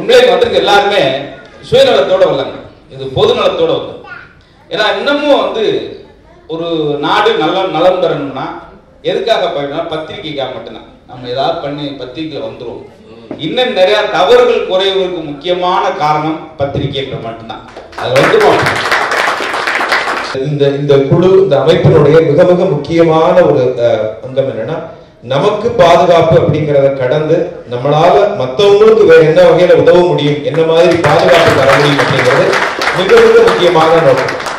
உண்மையிலே வந்திருக்க எல்லாருமே சுயநலத்தோட வரலங்க இது பொது நலத்தோட வரல ஏன்னா இன்னமும் வந்து ஒரு நாடு நல்ல நலம் பெறணும்னா எதுக்காக போயிடணும் பத்திரிக்கைக்காக மட்டும்தான் நம்ம ஏதாவது பண்ணி பத்திரிக்கையில் வந்துருவோம் இன்னும் நிறைய தவறுகள் குறைவதற்கு முக்கியமான காரணம் பத்திரிகைன்ற மட்டும்தான் அது வந்துருவோம் இந்த இந்த குழு இந்த அமைப்பினுடைய மிக மிக முக்கியமான ஒரு அஹ், அங்கம் என்னன்னா நமக்கு பாதுகாப்பு அப்படிங்கறத கடந்து நம்மளால மத்தவங்களுக்கு வேற என்ன வகையில உதவ முடியும் என்ன மாதிரி பாதுகாப்பு தர முடியும் அப்படிங்கிறது மிக மிக முக்கியமான நோக்கம்